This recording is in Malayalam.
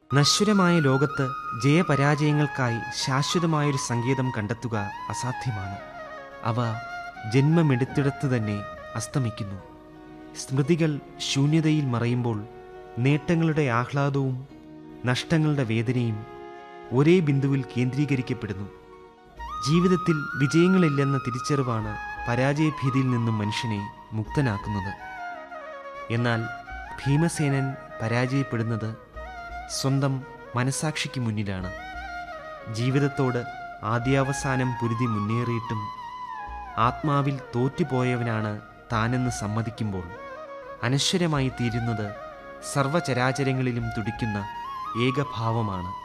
നശ്വരമായ ലോകത്ത് ജയപരാജയങ്ങൾക്കായി ശാശ്വതമായൊരു സങ്കേതം കണ്ടെത്തുക അസാധ്യമാണ് അവ ജന്മമെടുത്തിടത്ത് തന്നെ അസ്തമിക്കുന്നു സ്മൃതികൾ ശൂന്യതയിൽ മറയുമ്പോൾ നേട്ടങ്ങളുടെ ആഹ്ലാദവും നഷ്ടങ്ങളുടെ വേദനയും ഒരേ ബിന്ദുവിൽ കേന്ദ്രീകരിക്കപ്പെടുന്നു ജീവിതത്തിൽ വിജയങ്ങളില്ലെന്ന തിരിച്ചറിവാണ് പരാജയഭീതിയിൽ നിന്നും മനുഷ്യനെ മുക്തനാക്കുന്നത് എന്നാൽ ഭീമസേനൻ പരാജയപ്പെടുന്നത് സ്വന്തം മനസാക്ഷിക്ക് മുന്നിലാണ് ജീവിതത്തോട് ആദ്യാവസാനം പൊരുതി മുന്നേറിയിട്ടും ആത്മാവിൽ തോറ്റുപോയവനാണ് താനെന്ന് സമ്മതിക്കുമ്പോൾ അനശ്വരമായി തീരുന്നത് സർവചരാചരങ്ങളിലും തുടിക്കുന്ന ഏകഭാവമാണ്